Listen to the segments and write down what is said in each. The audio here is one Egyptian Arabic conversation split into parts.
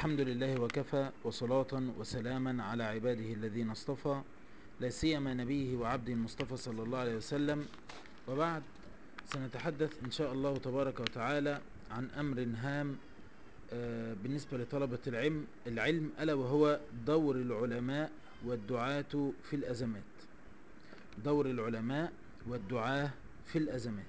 الحمد لله وكفى وصلاة وسلاما على عباده الذين اصطفى لا سيما نبيه وعبده المصطفى صلى الله عليه وسلم وبعد سنتحدث إن شاء الله تبارك وتعالى عن أمر هام آه، بالنسبة لطلبة العلم العلم ألا وهو دور العلماء والدعاة في الأزمات دور العلماء والدعاة في الأزمات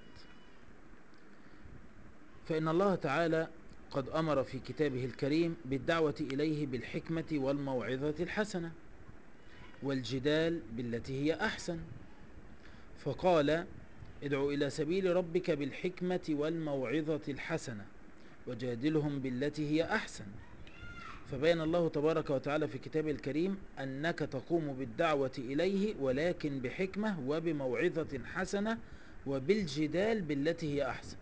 فإن الله تعالى قد أمر في كتابه الكريم بالدعوة إليه بالحكمة والموعظة الحسنة والجدال بالتي هي أحسن فقال ادع إلى سبيل ربك بالحكمة والموعظة الحسنة وجادلهم بالتي هي أحسن فبين الله تبارك وتعالى في كتابه الكريم أنك تقوم بالدعوة إليه ولكن بحكمة وبموعظة حسنة وبالجدال بالتي هي أحسن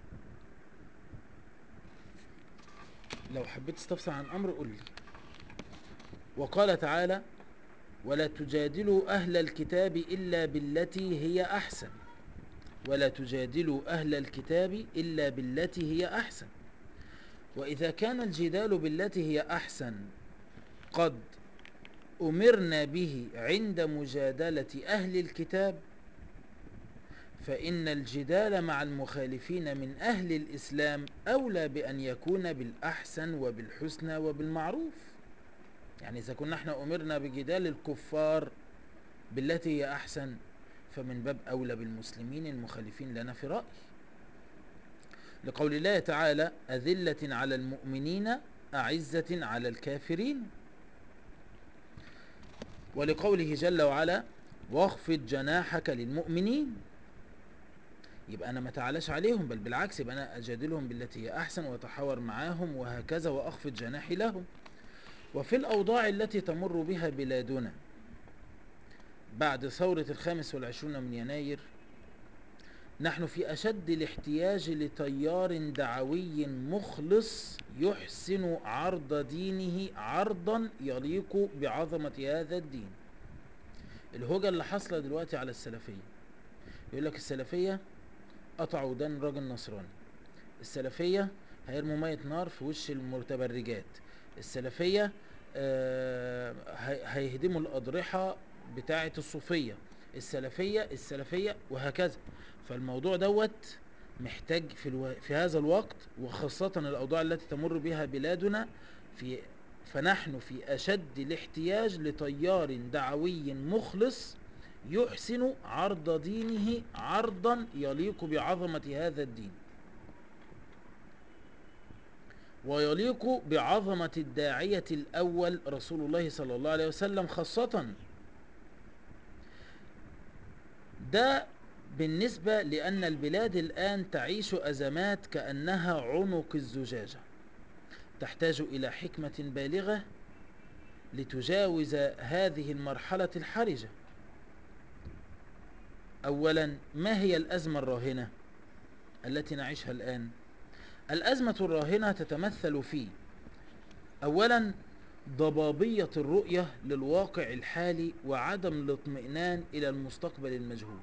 لو حبيت تستفسر عن أمر قل لي وقال تعالى ولا تجادلوا أهل الكتاب إلا بالتي هي أحسن ولا تجادلوا أهل الكتاب إلا بالتي هي أحسن وإذا كان الجدال بالتي هي أحسن قد أمرنا به عند مجادلة أهل الكتاب فإن الجدال مع المخالفين من أهل الإسلام أولى بأن يكون بالأحسن وبالحسنى وبالمعروف يعني إذا كنا احنا أمرنا بجدال الكفار بالتي هي أحسن فمن باب أولى بالمسلمين المخالفين لنا في رأي لقول الله تعالى أذلة على المؤمنين أعزة على الكافرين ولقوله جل وعلا واخفض جناحك للمؤمنين يبقى أنا ما تعلاش عليهم بل بالعكس يبقى أنا أجادلهم بالتي هي أحسن وأتحاور معاهم وهكذا وأخفض جناحي لهم وفي الأوضاع التي تمر بها بلادنا بعد ثورة الخامس والعشرون من يناير نحن في أشد الاحتياج لتيار دعوي مخلص يحسن عرض دينه عرضا يليق بعظمة هذا الدين الهوجة اللي حاصلة دلوقتي على السلفية يقول لك السلفية قطعوا ودان راجل نصراني السلفية هيرموا مية نار في وش المتبرجات السلفية آه هيهدموا الأضرحة بتاعة الصوفية السلفية السلفية وهكذا فالموضوع دوت محتاج في, الو... في هذا الوقت وخاصة الأوضاع التي تمر بها بلادنا في فنحن في أشد الاحتياج لتيار دعوي مخلص يحسن عرض دينه عرضا يليق بعظمة هذا الدين ويليق بعظمة الداعية الأول رسول الله صلى الله عليه وسلم خاصة ده بالنسبة لأن البلاد الآن تعيش أزمات كأنها عنق الزجاجة تحتاج إلى حكمة بالغة لتجاوز هذه المرحلة الحرجة أولا ما هي الأزمة الراهنة التي نعيشها الآن الأزمة الراهنة تتمثل في أولا ضبابية الرؤية للواقع الحالي وعدم الاطمئنان إلى المستقبل المجهول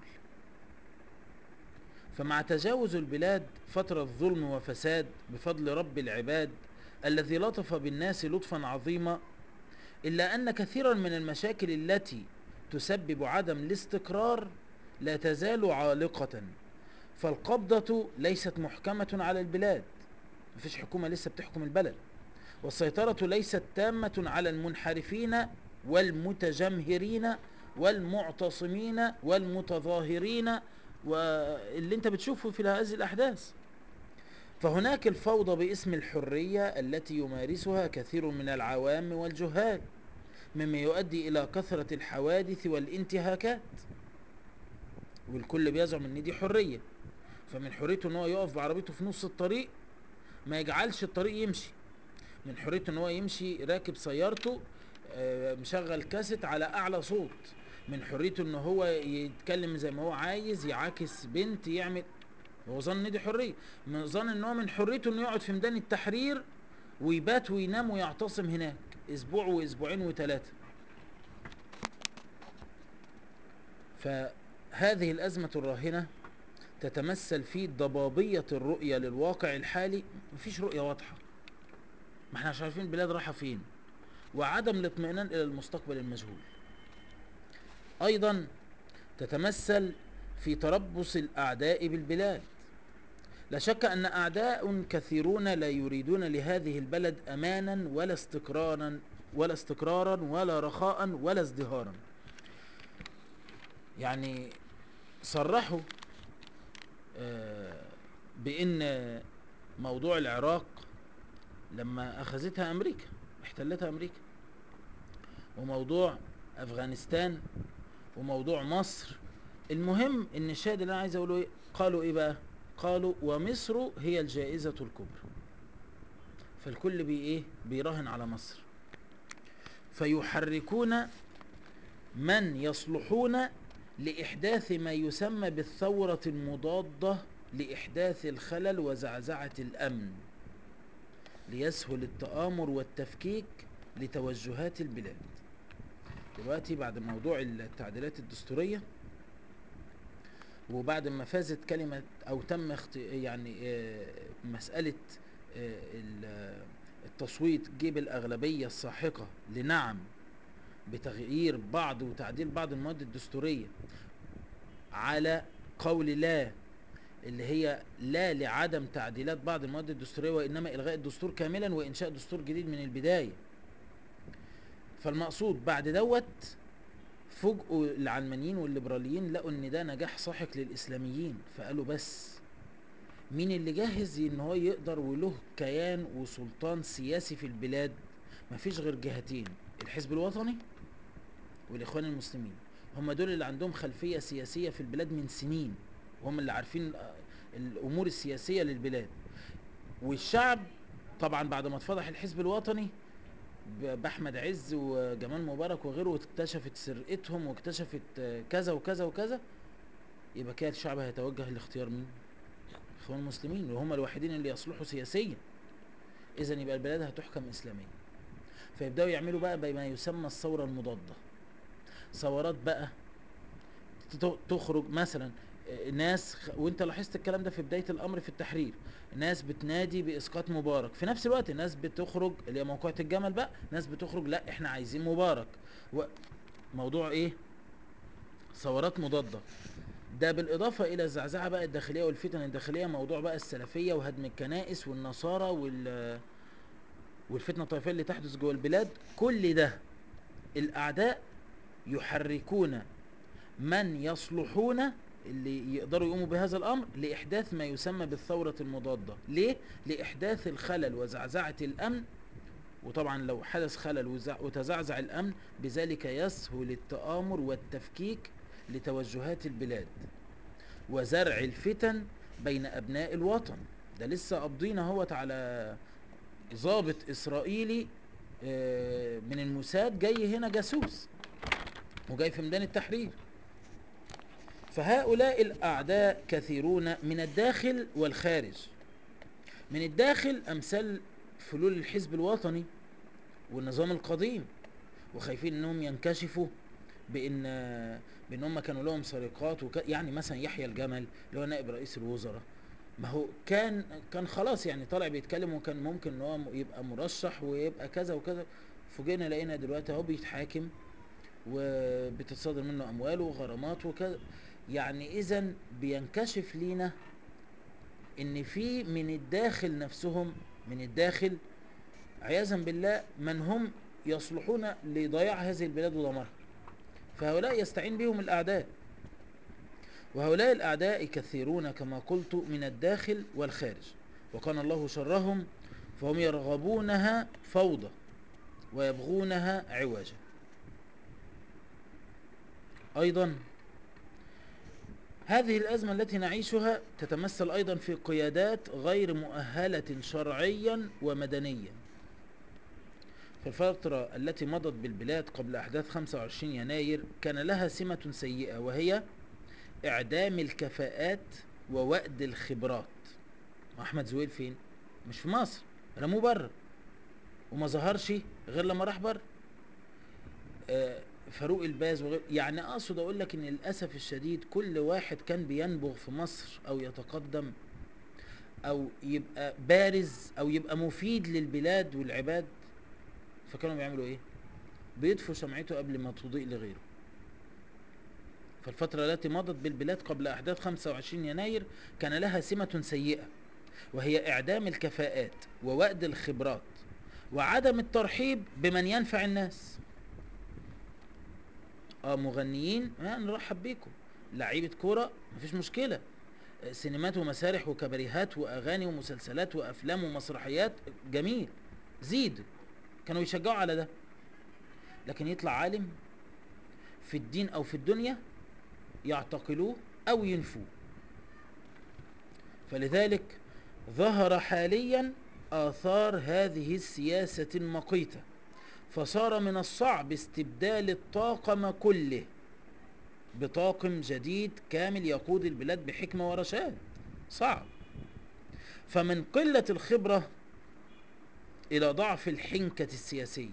فمع تجاوز البلاد فترة ظلم وفساد بفضل رب العباد الذي لطف بالناس لطفا عظيما إلا أن كثيرا من المشاكل التي تسبب عدم الاستقرار لا تزال عالقة فالقبضة ليست محكمة على البلاد مفيش حكومة لسه بتحكم البلد والسيطرة ليست تامة على المنحرفين والمتجمهرين والمعتصمين والمتظاهرين واللي انت بتشوفه في هذه الأحداث فهناك الفوضى باسم الحرية التي يمارسها كثير من العوام والجهال مما يؤدي إلى كثرة الحوادث والانتهاكات والكل بيزعم ان دي حرية فمن حريته ان هو يقف بعربيته في نص الطريق ما يجعلش الطريق يمشي من حريته ان هو يمشي راكب سيارته مشغل كاسيت على اعلى صوت من حريته ان هو يتكلم زي ما هو عايز يعاكس بنت يعمل هو ظن ان دي حريه من ظن ان هو من حريته انه يقعد في ميدان التحرير ويبات وينام ويعتصم هناك اسبوع واسبوعين وثلاثه فهذه الازمه الراهنه تتمثل في ضبابيه الرؤيه للواقع الحالي مفيش رؤيه واضحه ما احنا مش عارفين البلاد رايحه فين وعدم الاطمئنان الى المستقبل المجهول ايضا تتمثل في تربص الاعداء بالبلاد لا شك ان اعداء كثيرون لا يريدون لهذه البلد امانا ولا استقرارا ولا استقرارا ولا رخاء ولا ازدهارا يعني صرحوا آه، بان موضوع العراق لما اخذتها امريكا احتلتها امريكا وموضوع افغانستان وموضوع مصر المهم ان الشاهد اللي انا عايز اقوله ايه قالوا ايه بقى قالوا ومصر هي الجائزة الكبرى فالكل بي ايه بيراهن على مصر فيحركون من يصلحون لإحداث ما يسمى بالثورة المضادة لإحداث الخلل وزعزعة الأمن ليسهل التآمر والتفكيك لتوجهات البلاد دلوقتي بعد موضوع التعديلات الدستورية وبعد ما فازت كلمة أو تم اخت... يعني آه، مسألة آه، ال- آه، التصويت جيب الأغلبية الساحقة لنعم بتغيير بعض وتعديل بعض المواد الدستورية على قول لا اللي هي لا لعدم تعديلات بعض المواد الدستورية وإنما إلغاء الدستور كاملا وإنشاء دستور جديد من البداية فالمقصود بعد دوت فوجئوا العلمانيين والليبراليين لقوا ان ده نجاح ساحق للاسلاميين فقالوا بس مين اللي جاهز ان هو يقدر وله كيان وسلطان سياسي في البلاد مفيش غير جهتين الحزب الوطني والاخوان المسلمين هم دول اللي عندهم خلفية سياسية في البلاد من سنين وهم اللي عارفين آه، الامور السياسية للبلاد والشعب طبعا بعد ما اتفضح الحزب الوطني ب- باحمد عز وجمال مبارك وغيره واكتشفت سرقتهم واكتشفت آه، كذا وكذا وكذا يبقى كده الشعب هيتوجه لاختيار مين؟ اخوان المسلمين وهم الوحيدين اللي يصلحوا سياسيا اذا يبقى البلاد هتحكم اسلاميا فيبداوا يعملوا بقى بما يسمى الثوره المضاده ثورات بقى ت- تخرج مثلا آه، ناس خ- وانت لاحظت الكلام ده في بدايه الامر في التحرير ناس بتنادي باسقاط مبارك في نفس الوقت ناس بتخرج اللي هي موقعة الجمل بقى ناس بتخرج لا احنا عايزين مبارك و- موضوع ايه ثورات مضاده ده بالاضافه الى الزعزعه بقى الداخليه والفتن الداخليه موضوع بقى السلفيه وهدم الكنائس والنصارى وال والفتنه الطائفيه اللي تحدث جوه البلاد كل ده الاعداء يحركون من يصلحون اللي يقدروا يقوموا بهذا الامر لاحداث ما يسمى بالثوره المضاده ليه لاحداث الخلل وزعزعه الامن وطبعا لو حدث خلل وزع- وتزعزع الامن بذلك يسهل التآمر والتفكيك لتوجهات البلاد وزرع الفتن بين ابناء الوطن ده لسه قابضين اهوت على ضابط اسرائيلي آه، من الموساد جاي هنا جاسوس وجاي في ميدان التحرير فهؤلاء الأعداء كثيرون من الداخل والخارج من الداخل أمثال فلول الحزب الوطني والنظام القديم وخايفين انهم ينكشفوا بان بان هم كانوا لهم سرقات وك... يعني مثلا يحيى الجمل اللي هو نائب رئيس الوزراء ما هو كان كان خلاص يعني طالع بيتكلم وكان ممكن ان هو يبقى مرشح ويبقى كذا وكذا فوجئنا لقينا دلوقتي اهو بيتحاكم وبتتصادر منه اموال وغرامات وكذا يعني اذا بينكشف لينا ان في من الداخل نفسهم من الداخل عياذا بالله من هم يصلحون لضياع هذه البلاد ودمارها فهؤلاء يستعين بهم الاعداء وهؤلاء الاعداء كثيرون كما قلت من الداخل والخارج وكان الله شرهم فهم يرغبونها فوضى ويبغونها عوجا ايضا هذه الأزمة التي نعيشها تتمثل أيضا في قيادات غير مؤهلة شرعيا ومدنيا في الفترة التي مضت بالبلاد قبل أحداث 25 يناير كان لها سمة سيئة وهي إعدام الكفاءات ووأد الخبرات أحمد زويل فين؟ مش في مصر رموه بره وما ظهرش غير لما راح بره آه، فاروق الباز وغير يعني اقصد اقول لك ان للاسف الشديد كل واحد كان بينبغ في مصر او يتقدم او يبقى بارز او يبقى مفيد للبلاد والعباد فكانوا بيعملوا ايه بيطفوا شمعته قبل ما تضيء لغيره فالفترة التي مضت بالبلاد قبل أحداث 25 يناير كان لها سمة سيئة وهي إعدام الكفاءات ووأد الخبرات وعدم الترحيب بمن ينفع الناس اه مغنيين آه نرحب بيكم لعيبة كورة مفيش مشكلة آه، سينمات ومسارح وكباريهات وأغاني ومسلسلات وأفلام ومسرحيات جميل زيد كانوا يشجعوا على ده لكن يطلع عالم في الدين أو في الدنيا يعتقلوه أو ينفوه فلذلك ظهر حاليا آثار هذه السياسة المقيتة فصار من الصعب استبدال الطاقم كله بطاقم جديد كامل يقود البلاد بحكمة ورشاد صعب فمن قلة الخبرة إلى ضعف الحنكة السياسية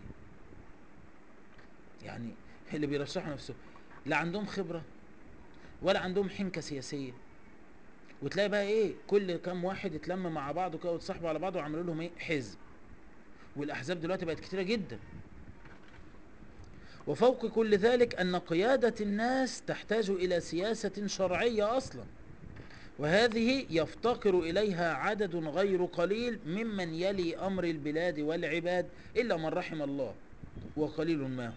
يعني اللي بيرشحوا نفسه لا عندهم خبرة ولا عندهم حنكة سياسية وتلاقي بقى ايه كل كام واحد اتلم مع بعضه كده وتصاحبوا على بعض وعملوا لهم ايه حزب والاحزاب دلوقتي بقت كتيره جدا وفوق كل ذلك ان قياده الناس تحتاج الى سياسه شرعيه اصلا وهذه يفتقر اليها عدد غير قليل ممن يلي امر البلاد والعباد الا من رحم الله وقليل ما هم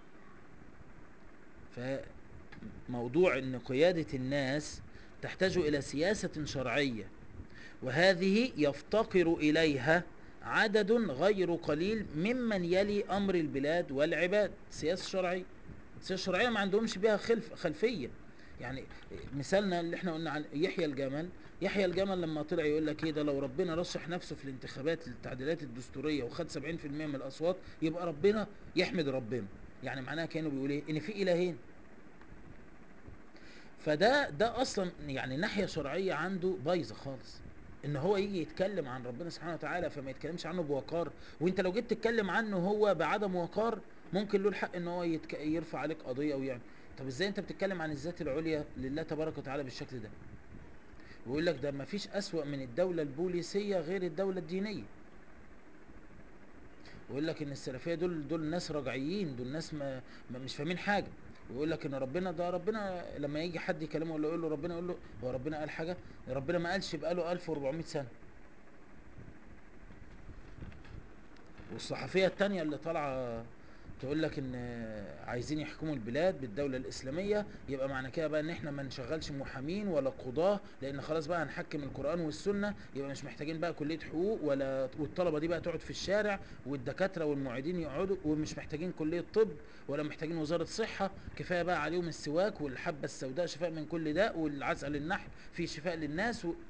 فموضوع ان قياده الناس تحتاج الى سياسه شرعيه وهذه يفتقر اليها عدد غير قليل ممن يلي امر البلاد والعباد السياسه الشرعيه السياسه الشرعيه ما عندهمش بيها خلف خلفيه يعني مثالنا اللي احنا قلنا عن يحيى الجمل يحيى الجمل لما طلع يقول لك ايه ده لو ربنا رشح نفسه في الانتخابات للتعديلات الدستوريه وخد 70% من الاصوات يبقى ربنا يحمد ربنا يعني معناها كانوا بيقول ايه ان في الهين فده ده اصلا يعني ناحيه شرعيه عنده بايظه خالص ان هو يجي يتكلم عن ربنا سبحانه وتعالى فما يتكلمش عنه بوقار وانت لو جيت تتكلم عنه هو بعدم وقار ممكن له الحق ان هو يتك... يرفع عليك قضيه ويعمل طب ازاي انت بتتكلم عن الذات العليا لله تبارك وتعالى بالشكل ده ويقول لك ده ما فيش اسوأ من الدوله البوليسيه غير الدوله الدينيه ويقول لك ان السلفيه دول دول ناس رجعيين دول ناس ما, ما مش فاهمين حاجه ويقول لك ان ربنا ده ربنا لما يجي حد يكلمه ولا يقول له ربنا يقول له هو ربنا قال حاجه ربنا ما قالش بقاله 1400 سنه والصحفيه التانية اللي طالعه تقول لك ان عايزين يحكموا البلاد بالدوله الاسلاميه يبقى معنى كده بقى ان احنا ما نشغلش محامين ولا قضاه لان خلاص بقى هنحكم القران والسنه يبقى مش محتاجين بقى كليه حقوق ولا والطلبه دي بقى تقعد في الشارع والدكاتره والمعيدين يقعدوا ومش محتاجين كليه طب ولا محتاجين وزاره صحه كفايه بقى عليهم السواك والحبه السوداء شفاء من كل داء والعسل النحل فيه شفاء للناس و...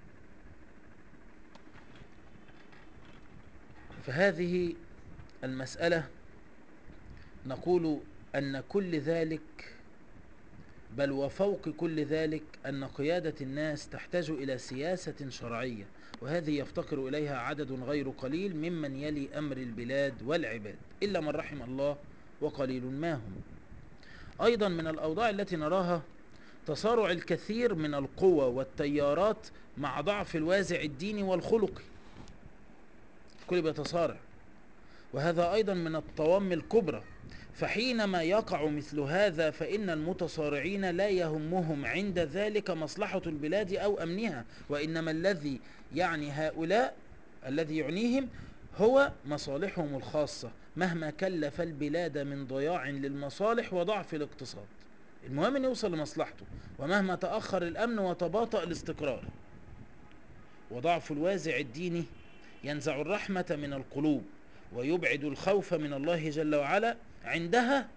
فهذه المساله نقول ان كل ذلك بل وفوق كل ذلك ان قياده الناس تحتاج الى سياسه شرعيه وهذه يفتقر اليها عدد غير قليل ممن يلي امر البلاد والعباد الا من رحم الله وقليل ما هم ايضا من الاوضاع التي نراها تصارع الكثير من القوى والتيارات مع ضعف الوازع الديني والخلقي الكل بيتصارع وهذا ايضا من الطوام الكبرى فحينما يقع مثل هذا فإن المتصارعين لا يهمهم عند ذلك مصلحة البلاد أو أمنها وإنما الذي يعني هؤلاء الذي يعنيهم هو مصالحهم الخاصة مهما كلف البلاد من ضياع للمصالح وضعف الاقتصاد المهم أن يوصل لمصلحته ومهما تأخر الأمن وتباطأ الاستقرار وضعف الوازع الديني ينزع الرحمة من القلوب ويبعد الخوف من الله جل وعلا عندها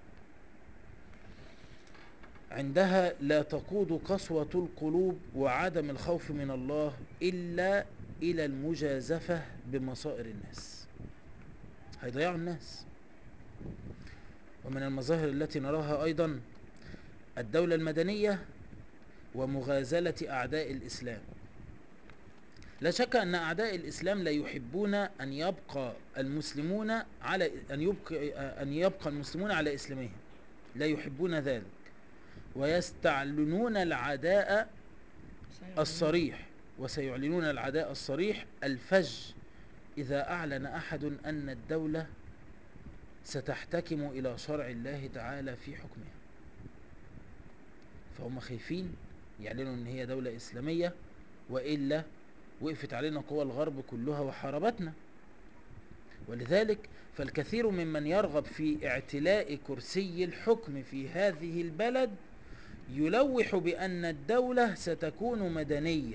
عندها لا تقود قسوة القلوب وعدم الخوف من الله إلا إلى المجازفة بمصائر الناس هيضيعوا الناس ومن المظاهر التي نراها أيضا الدولة المدنية ومغازلة أعداء الإسلام لا شك أن أعداء الإسلام لا يحبون أن يبقى المسلمون على أن يبقى أن يبقى المسلمون على إسلامهم لا يحبون ذلك ويستعلنون العداء الصريح وسيعلنون العداء الصريح الفج إذا أعلن أحد أن الدولة ستحتكم إلى شرع الله تعالى في حكمها فهم خايفين يعلنوا أن هي دولة إسلامية وإلا وقفت علينا قوى الغرب كلها وحاربتنا ولذلك فالكثير ممن يرغب في اعتلاء كرسي الحكم في هذه البلد يلوح بأن الدولة ستكون مدنية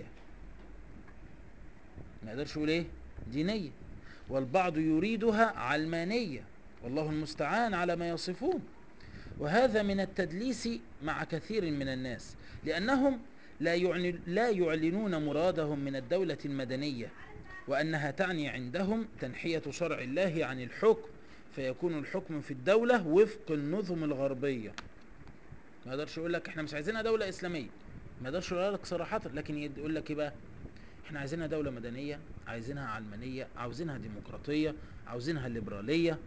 ما يقدرش يقول ايه دينية والبعض يريدها علمانية والله المستعان على ما يصفون وهذا من التدليس مع كثير من الناس لأنهم لا, يعني لا يعلنون مرادهم من الدولة المدنية وأنها تعني عندهم تنحية شرع الله عن الحكم فيكون الحكم في الدولة وفق النظم الغربية ما يقدرش يقول لك احنا مش عايزينها دولة إسلامية ما يقدرش يقول لك صراحة لكن يقول لك ايه بقى احنا عايزينها دولة مدنية عايزينها علمانية عاوزينها ديمقراطية عاوزينها ليبرالية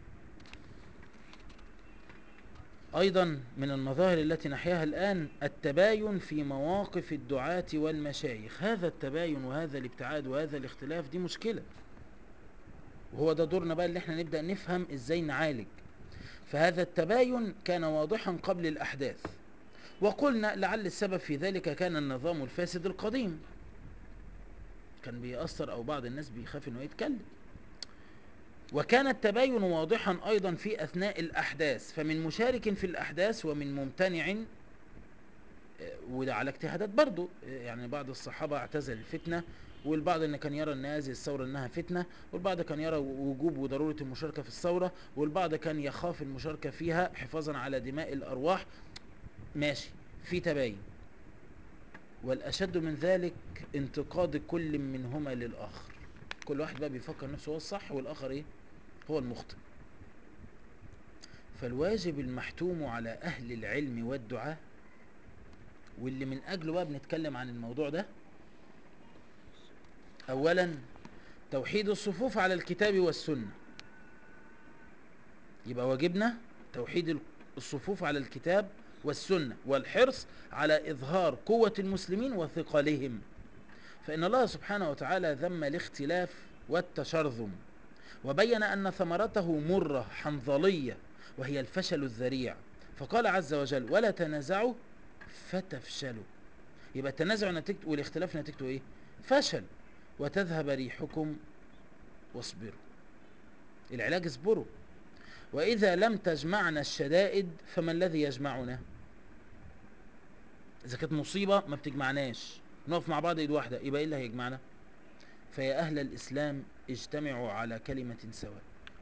أيضا من المظاهر التي نحياها الآن التباين في مواقف الدعاة والمشايخ هذا التباين وهذا الابتعاد وهذا الاختلاف دي مشكلة وهو ده دورنا بقى اللي احنا نبدأ نفهم ازاي نعالج فهذا التباين كان واضحا قبل الأحداث وقلنا لعل السبب في ذلك كان النظام الفاسد القديم كان بيأثر أو بعض الناس بيخاف انه يتكلم وكان التباين واضحا أيضا في أثناء الأحداث فمن مشارك في الأحداث ومن ممتنع وده على اجتهادات برضو يعني بعض الصحابة اعتزل الفتنة والبعض ان كان يرى ان هذه الثورة انها فتنة والبعض كان يرى وجوب وضرورة المشاركة في الثورة والبعض كان يخاف المشاركة فيها حفاظا على دماء الارواح ماشي في تباين والاشد من ذلك انتقاد كل منهما للاخر كل واحد بقى بيفكر نفسه هو الصح والاخر ايه هو المخطئ فالواجب المحتوم على اهل العلم والدعاء واللي من اجله بقى بنتكلم عن الموضوع ده اولا توحيد الصفوف على الكتاب والسنة يبقى واجبنا توحيد الصفوف على الكتاب والسنة والحرص على إظهار قوة المسلمين وثقلهم فإن الله سبحانه وتعالى ذم الاختلاف والتشرذم وبين أن ثمرته مرة حنظلية وهي الفشل الذريع فقال عز وجل ولا تنازعوا فتفشلوا يبقى التنازع نتيجته والاختلاف نتيجته ايه فشل وتذهب ريحكم واصبروا العلاج اصبروا وإذا لم تجمعنا الشدائد فما الذي يجمعنا إذا كانت مصيبة ما بتجمعناش نقف مع بعض ايد واحدة يبقى ايه اللي هيجمعنا فيا أهل الإسلام اجتمعوا على كلمة سواء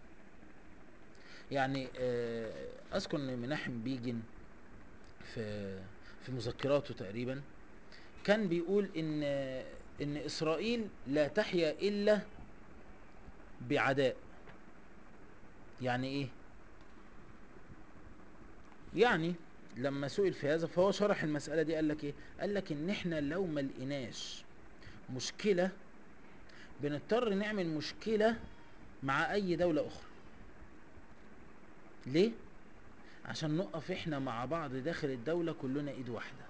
يعني أذكر أن مناحم بيجن في في مذكراته تقريبا كان بيقول ان ان اسرائيل لا تحيا الا بعداء يعني ايه يعني لما سئل في هذا فهو شرح المسألة دي قال لك ايه قال لك ان احنا لو ما لقيناش مشكلة بنضطر نعمل مشكلة مع اي دولة اخرى ليه عشان نقف احنا مع بعض داخل الدولة كلنا ايد واحدة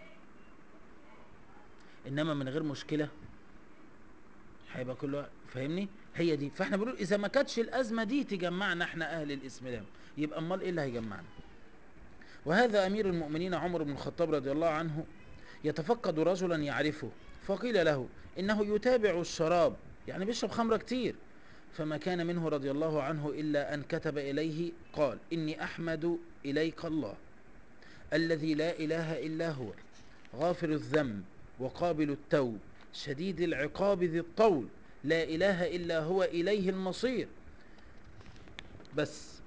انما من غير مشكلة هيبقى كله فاهمني هي دي فاحنا بنقول اذا ما كانتش الازمة دي تجمعنا احنا اهل الاسلام يبقى امال ايه اللي هيجمعنا وهذا امير المؤمنين عمر بن الخطاب رضي الله عنه يتفقد رجلا يعرفه فقيل له انه يتابع الشراب يعني بيشرب خمرة كتير فما كان منه رضي الله عنه إلا أن كتب إليه قال إني أحمد إليك الله الذي لا إله إلا هو غافر الذنب وقابل التوب شديد العقاب ذي الطول لا إله إلا هو إليه المصير بس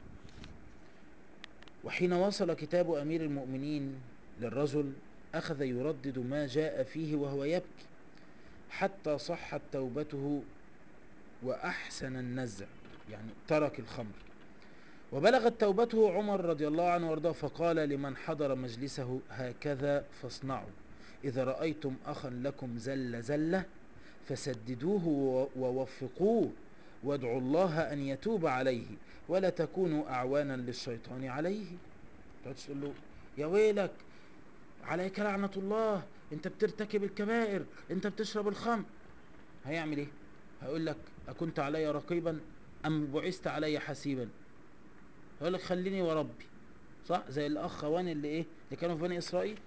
وحين وصل كتاب أمير المؤمنين للرجل أخذ يردد ما جاء فيه وهو يبكي حتى صحت توبته وأحسن النزع يعني ترك الخمر وبلغت توبته عمر رضي الله عنه وارضاه فقال لمن حضر مجلسه هكذا فاصنعوا إذا رأيتم أخا لكم زل زلة فسددوه ووفقوه وادعوا الله أن يتوب عليه ولا تكونوا أعوانا للشيطان عليه تقعدش تقول له يا ويلك عليك لعنة الله انت بترتكب الكبائر انت بتشرب الخمر هيعمل ايه هيقول لك اكنت علي رقيبا ام بعثت علي حسيبا هيقول لك خليني وربي صح زي الاخوان اللي ايه اللي كانوا في بني اسرائيل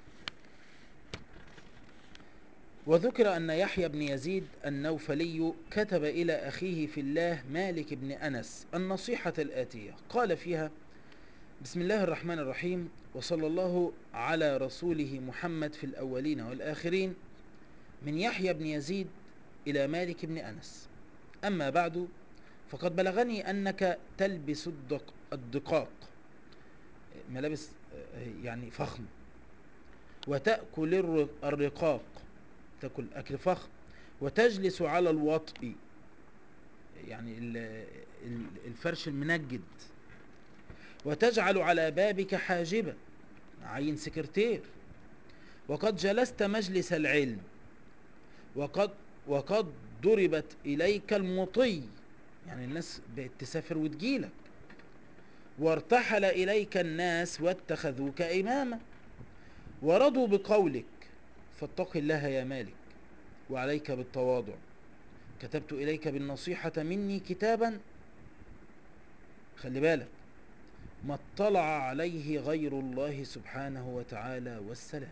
وذكر أن يحيى بن يزيد النوفلي كتب إلى أخيه في الله مالك بن أنس النصيحة الآتية قال فيها بسم الله الرحمن الرحيم وصلى الله على رسوله محمد في الأولين والآخرين من يحيى بن يزيد إلى مالك بن أنس أما بعد فقد بلغني أنك تلبس الدق الدقاق ملابس يعني فخم وتأكل الرقاق تاكل اكل فخم وتجلس على الوطء يعني الفرش المنجد وتجعل على بابك حاجبا عين سكرتير وقد جلست مجلس العلم وقد وقد ضربت اليك المطي يعني الناس بقت تسافر وتجيلك وارتحل اليك الناس واتخذوك اماما ورضوا بقولك فاتق الله يا مالك وعليك بالتواضع كتبت إليك بالنصيحة مني كتابا خلي بالك ما اطلع عليه غير الله سبحانه وتعالى والسلام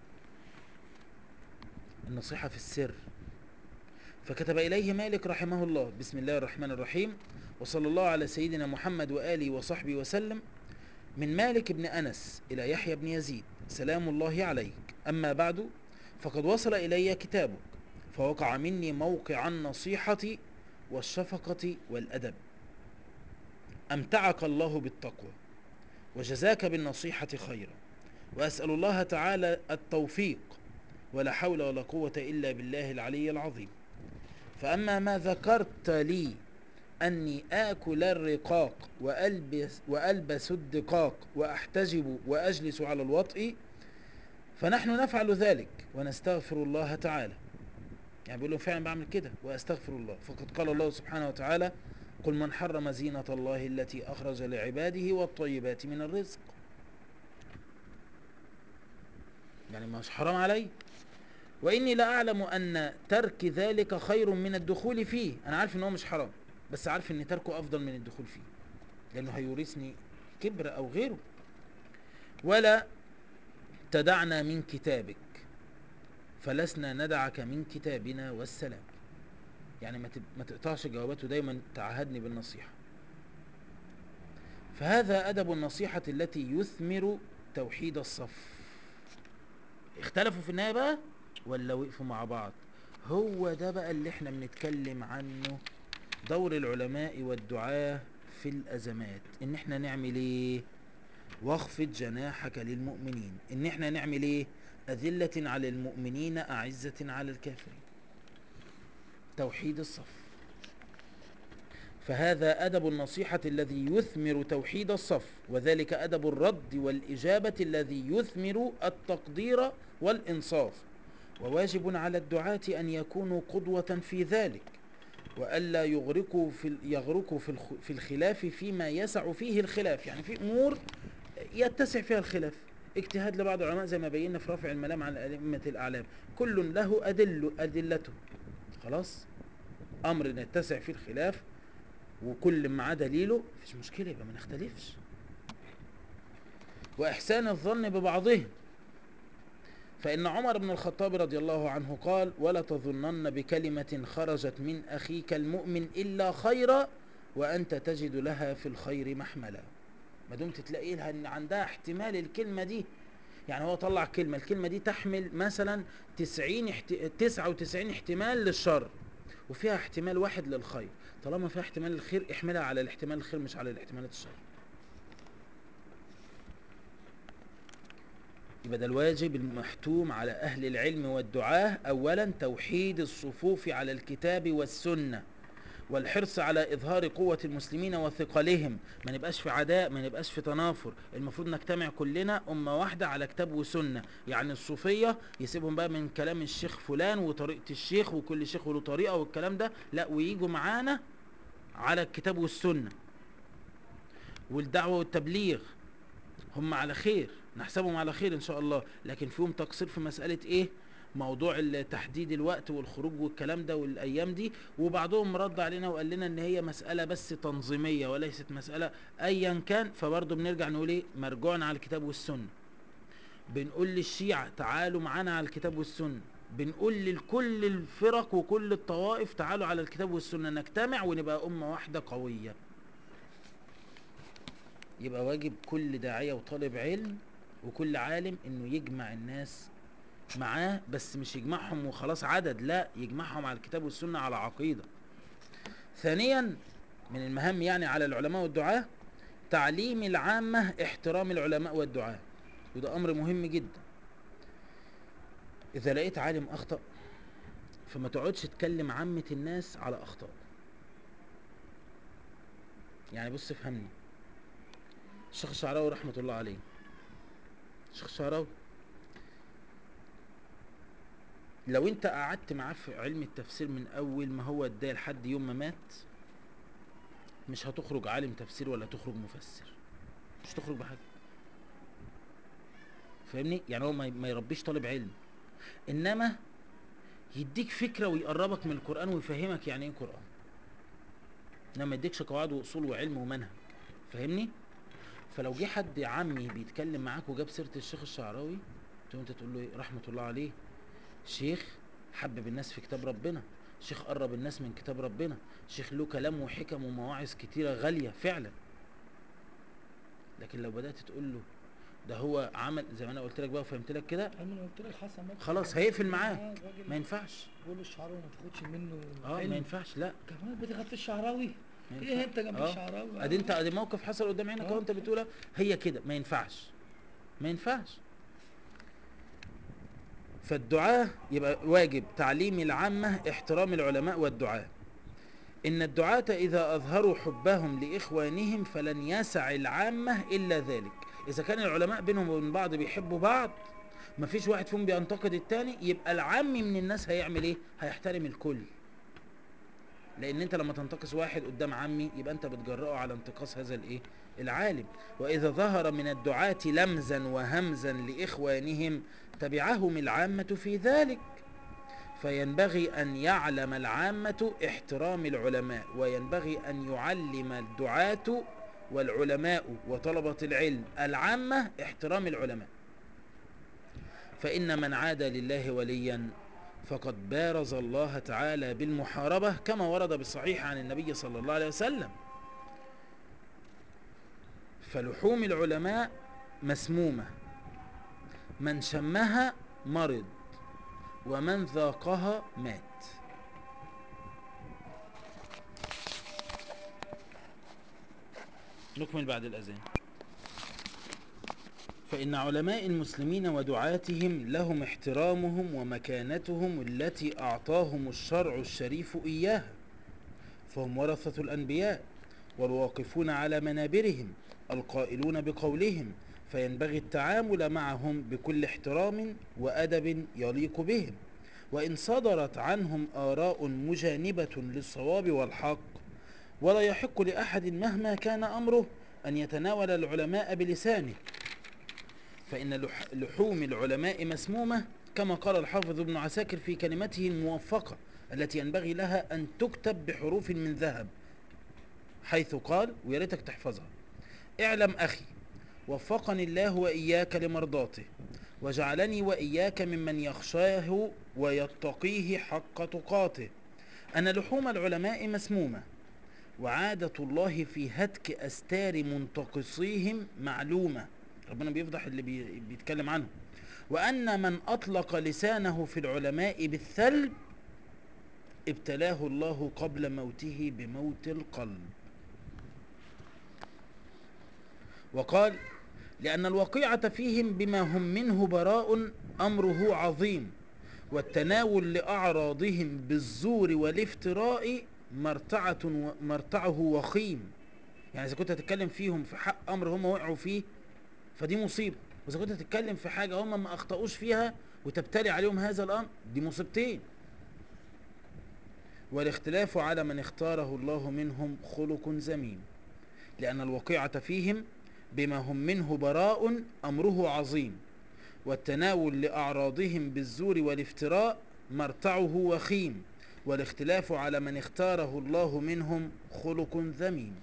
النصيحة في السر فكتب إليه مالك رحمه الله بسم الله الرحمن الرحيم وصلى الله على سيدنا محمد وآله وصحبه وسلم من مالك بن أنس إلى يحيى بن يزيد سلام الله عليك أما بعد فقد وصل إلي كتابك فوقع مني موقع النصيحة والشفقة والأدب أمتعك الله بالتقوى وجزاك بالنصيحة خيرا وأسأل الله تعالى التوفيق ولا حول ولا قوة إلا بالله العلي العظيم فأما ما ذكرت لي أني آكل الرقاق وألبس, وألبس الدقاق وأحتجب وأجلس على الوطء فنحن نفعل ذلك ونستغفر الله تعالى يعني بيقول فعلا بعمل كده واستغفر الله فقد قال الله سبحانه وتعالى قل من حرم زينة الله التي أخرج لعباده والطيبات من الرزق يعني مش حرام علي وإني لا أعلم أن ترك ذلك خير من الدخول فيه أنا عارف إن هو مش حرام بس عارف إن تركه أفضل من الدخول فيه لأنه هيورثني كبر أو غيره ولا تدعنا من كتابك فلسنا ندعك من كتابنا والسلام يعني ما تقطعش جواباته دايما تعهدني بالنصيحة فهذا أدب النصيحة التي يثمر توحيد الصف اختلفوا في النهاية بقى ولا وقفوا مع بعض هو ده بقى اللي احنا بنتكلم عنه دور العلماء والدعاة في الأزمات ان احنا نعمل ايه واخفض جناحك للمؤمنين ان احنا نعمل ايه أذلة على المؤمنين أعزة على الكافرين توحيد الصف فهذا أدب النصيحة الذي يثمر توحيد الصف وذلك أدب الرد والإجابة الذي يثمر التقدير والإنصاف وواجب على الدعاة أن يكونوا قدوة في ذلك وألا يغرقوا في يغرقوا في في الخلاف فيما يسع فيه الخلاف يعني في أمور يتسع فيها الخلاف اجتهاد لبعض العلماء زي ما بينا في رفع الملام عن أئمة الأعلام كل له أدل أدلته خلاص أمر يتسع فيه الخلاف وكل معاه دليله مفيش مشكلة يبقى ما نختلفش وإحسان الظن ببعضهم فإن عمر بن الخطاب رضي الله عنه قال ولا تظنن بكلمة خرجت من أخيك المؤمن إلا خيرا وأنت تجد لها في الخير محملا ما دمت تلاقي لها ان عندها احتمال الكلمة دي يعني هو طلع كلمة الكلمة دي تحمل مثلا 90 احت... 99 احتمال للشر وفيها احتمال واحد للخير طالما فيها احتمال الخير احملها على الاحتمال الخير مش على الاحتمالات الشر يبقى ده الواجب المحتوم على أهل العلم والدعاة أولا توحيد الصفوف على الكتاب والسنة والحرص على إظهار قوة المسلمين وثقلهم ما نبقاش في عداء ما نبقاش في تنافر المفروض نجتمع كلنا أمة واحدة على كتاب وسنة يعني الصوفية يسيبهم بقى من كلام الشيخ فلان وطريقة الشيخ وكل شيخ له طريقة والكلام ده لا ويجوا معانا على الكتاب والسنة والدعوة والتبليغ هم على خير نحسبهم على خير ان شاء الله لكن فيهم تقصير في مسألة ايه موضوع ال- تحديد الوقت والخروج والكلام ده والايام دي وبعضهم رد علينا وقال لنا ان هي مسألة بس تنظيمية وليست مسألة ايا كان فبرضه بنرجع نقول ايه مرجوعنا على الكتاب والسنة بنقول للشيعة تعالوا معانا على الكتاب والسنة بنقول لكل الفرق وكل الطوائف تعالوا على الكتاب والسنة نجتمع ونبقى أمة واحدة قوية يبقى واجب كل داعية وطالب علم وكل عالم انه يجمع الناس معاه بس مش يجمعهم وخلاص عدد لا يجمعهم على الكتاب والسنة على عقيدة ثانيا من المهام يعني على العلماء والدعاة تعليم العامة احترام العلماء والدعاة وده امر مهم جدا اذا لقيت عالم اخطأ فما تقعدش تكلم عامة الناس على اخطاء يعني بص افهمني الشيخ الشعراوي رحمة الله عليه الشيخ الشعراوي لو انت قعدت معاه في علم التفسير من اول ما هو اداه لحد يوم ما مات مش هتخرج عالم تفسير ولا تخرج مفسر مش تخرج بحاجة فاهمني يعني هو ما ما يربيش طالب علم انما يديك فكرة ويقربك من القرآن ويفهمك يعني ايه قرآن انما ما يديكش قواعد واصول وعلم ومنهج فاهمني فلو جه حد عمي بيتكلم معاك وجاب سيرة الشيخ الشعراوي تقوم انت تقول له ايه رحمة الله عليه شيخ حبب الناس في كتاب ربنا شيخ قرب الناس من كتاب ربنا شيخ له كلام وحكم ومواعظ كتيرة غالية فعلا لكن لو بدأت تقول له ده هو عمل زي ما انا قلت لك بقى وفهمت لك كده انا قلت لك حسن مكي خلاص كان هيقفل بيقول معاك. معاه الراجل ما ينفعش بيقول له الشعراوي ما تاخدش منه اه علم. ما ينفعش لا كمان بتغطي الشعراوي ما ايه ينفعش. انت جنب آه. الشعراوي ادي انت ادي موقف حصل قدام عينك اهو آه. انت بتقولها هي كده ما ينفعش ما ينفعش فالدعاة يبقى واجب تعليم العامة احترام العلماء والدعاة إن الدعاة إذا أظهروا حبهم لإخوانهم فلن يسع العامة إلا ذلك إذا كان العلماء بينهم وبين بعض بيحبوا بعض مفيش واحد فيهم بينتقد التاني يبقى العام من الناس هيعمل إيه؟ هيحترم الكل لان انت لما تنتقص واحد قدام عمي يبقى انت بتجرأه على انتقاص هذا الايه العالم واذا ظهر من الدعاة لمزا وهمزا لاخوانهم تبعهم العامة في ذلك فينبغي ان يعلم العامة احترام العلماء وينبغي ان يعلم الدعاة والعلماء وطلبة العلم العامة احترام العلماء فإن من عادى لله وليا فقد بارز الله تعالى بالمحاربة كما ورد بالصحيح عن النبي صلى الله عليه وسلم فلحوم العلماء مسمومة من شمها مرض ومن ذاقها مات نكمل بعد الأذان فإن علماء المسلمين ودعاتهم لهم احترامهم ومكانتهم التي أعطاهم الشرع الشريف إياها فهم ورثة الأنبياء والواقفون على منابرهم القائلون بقولهم فينبغي التعامل معهم بكل احترام وأدب يليق بهم وإن صدرت عنهم آراء مجانبة للصواب والحق ولا يحق لأحد مهما كان أمره أن يتناول العلماء بلسانه فإن لح- لحوم العلماء مسمومة كما قال الحافظ ابن عساكر في كلمته الموفقة التي ينبغي لها أن تكتب بحروف من ذهب حيث قال ويا ريتك تحفظها اعلم أخي وفقني الله وإياك لمرضاته وجعلني وإياك ممن يخشاه ويتقيه حق تقاته أن لحوم العلماء مسمومة وعادة الله في هتك أستار منتقصيهم معلومة ربنا بيفضح اللي بي بيتكلم عنه وأن من أطلق لسانه في العلماء بالثلب ابتلاه الله قبل موته بموت القلب وقال لأن الوقيعة فيهم بما هم منه براء أمره عظيم والتناول لأعراضهم بالزور والافتراء مرتعة و- مرتعه وخيم يعني إذا كنت هتتكلم فيهم في حق أمر هم وقعوا فيه فدي مصيبة وإذا كنت هتتكلم في حاجة هم ما أخطأوش فيها وتبتلي عليهم هذا الأمر دي مصيبتين والاختلاف على من اختاره الله منهم خلق ذميم لأن الوقيعة فيهم بما هم منه براء أمره عظيم والتناول لأعراضهم بالزور والافتراء مرتعه وخيم والاختلاف على من اختاره الله منهم خلق ذميم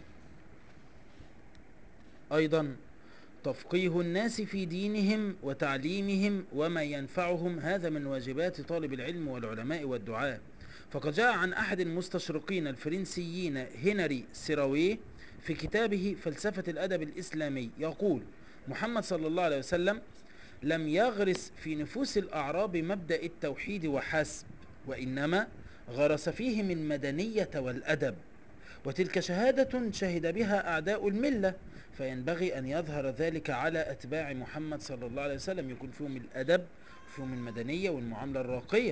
أيضا تفقيه الناس في دينهم وتعليمهم وما ينفعهم هذا من واجبات طالب العلم والعلماء والدعاء فقد جاء عن أحد المستشرقين الفرنسيين هنري سيراويه في كتابه فلسفة الأدب الإسلامي يقول محمد صلى الله عليه وسلم لم يغرس في نفوس الأعراب مبدأ التوحيد وحسب وإنما غرس فيهم المدنية والأدب وتلك شهادة شهد بها أعداء الملة فينبغي أن يظهر ذلك على أتباع محمد صلى الله عليه وسلم يكون فيهم الأدب فيهم المدنية والمعاملة الراقية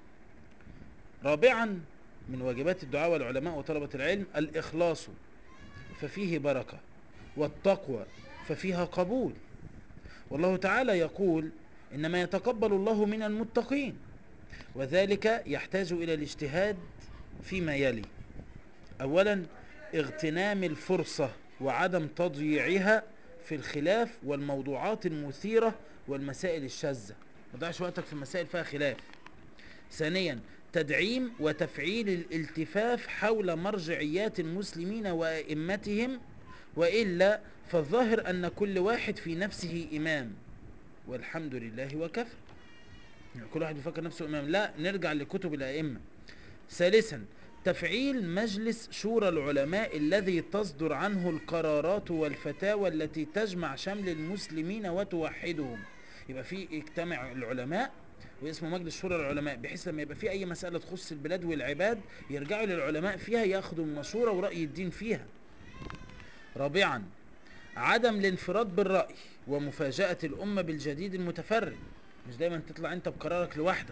رابعا من واجبات الدعاء والعلماء وطلبة العلم الإخلاص ففيه بركة والتقوى ففيها قبول والله تعالى يقول إنما يتقبل الله من المتقين وذلك يحتاج إلى الاجتهاد فيما يلي أولا اغتنام الفرصة وعدم تضييعها في الخلاف والموضوعات المثيرة والمسائل الشاذة ما تضيعش وقتك في مسائل فيها خلاف ثانيا تدعيم وتفعيل الالتفاف حول مرجعيات المسلمين وأئمتهم وإلا فالظاهر أن كل واحد في نفسه إمام والحمد لله وكفى يعني كل واحد بيفكر نفسه إمام لا نرجع لكتب الأئمة ثالثا تفعيل مجلس شورى العلماء الذي تصدر عنه القرارات والفتاوى التي تجمع شمل المسلمين وتوحدهم يبقى في اجتمع العلماء واسمه مجلس شورى العلماء بحيث لما يبقى في اي مسألة تخص البلاد والعباد يرجعوا للعلماء فيها ياخدوا المشورة ورأي الدين فيها رابعا عدم الانفراد بالرأي ومفاجأة الأمة بالجديد المتفرد مش دايما تطلع انت بقرارك لوحدك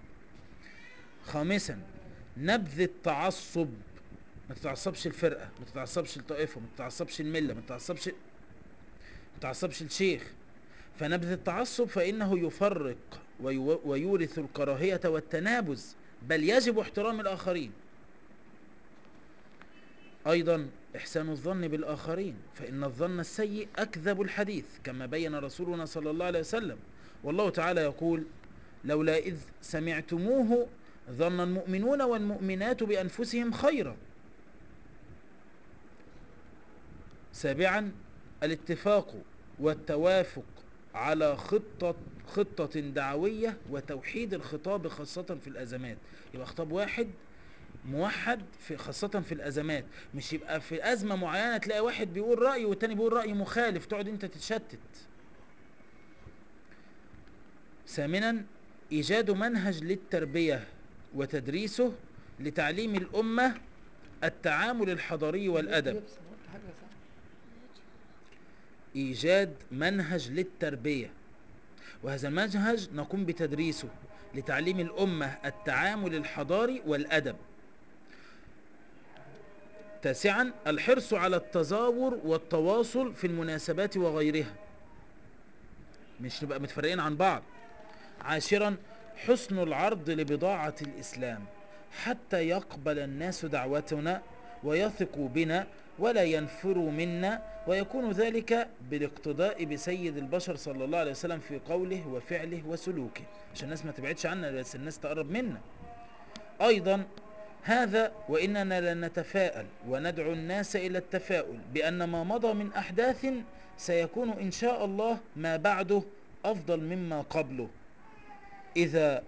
خامسا نبذ التعصب ما تتعصبش الفرقة ما تتعصبش الطائفة ما تتعصبش الملة ما تتعصبش ما تتعصبش الشيخ فنبذ التعصب فإنه يفرق ويو- ويورث الكراهية والتنابز بل يجب احترام الآخرين أيضا إحسان الظن بالآخرين فإن الظن السيء أكذب الحديث كما بين رسولنا صلى الله عليه وسلم والله تعالى يقول لولا إذ سمعتموه ظن المؤمنون والمؤمنات بأنفسهم خيرا سابعا الاتفاق والتوافق على خطة خطة دعوية وتوحيد الخطاب خاصة في الأزمات يبقى خطاب واحد موحد في خاصة في الأزمات مش يبقى في أزمة معينة تلاقي واحد بيقول رأي والتاني بيقول رأي مخالف تقعد انت تتشتت ثامنا إيجاد منهج للتربية وتدريسه لتعليم الأمة التعامل الحضاري والأدب يبس، أنا قلت حاجة صح إيجاد منهج للتربية وهذا المنهج نقوم بتدريسه لتعليم الأمة التعامل الحضاري والأدب تاسعا الحرص على التزاور والتواصل في المناسبات وغيرها مش نبقى متفرقين عن بعض عاشرا حسن العرض لبضاعة الإسلام حتى يقبل الناس دعوتنا ويثقوا بنا ولا ينفروا منا ويكون ذلك بالاقتداء بسيد البشر صلى الله عليه وسلم في قوله وفعله وسلوكه عشان الناس ما تبعدش عنا بس الناس تقرب منا أيضا هذا وإننا لنتفاءل وندعو الناس إلى التفاؤل بأن ما مضى من أحداث سيكون إن شاء الله ما بعده أفضل مما قبله إذا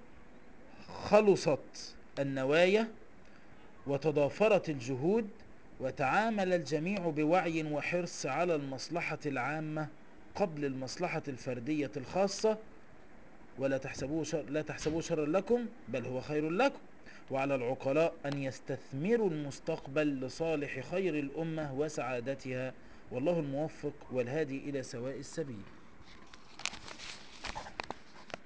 خلصت النوايا وتضافرت الجهود وتعامل الجميع بوعي وحرص على المصلحة العامة قبل المصلحة الفردية الخاصة ولا تحسبوه شر لا تحسبوه شرا لكم بل هو خير لكم وعلى العقلاء أن يستثمروا المستقبل لصالح خير الأمة وسعادتها والله الموفق والهادي إلى سواء السبيل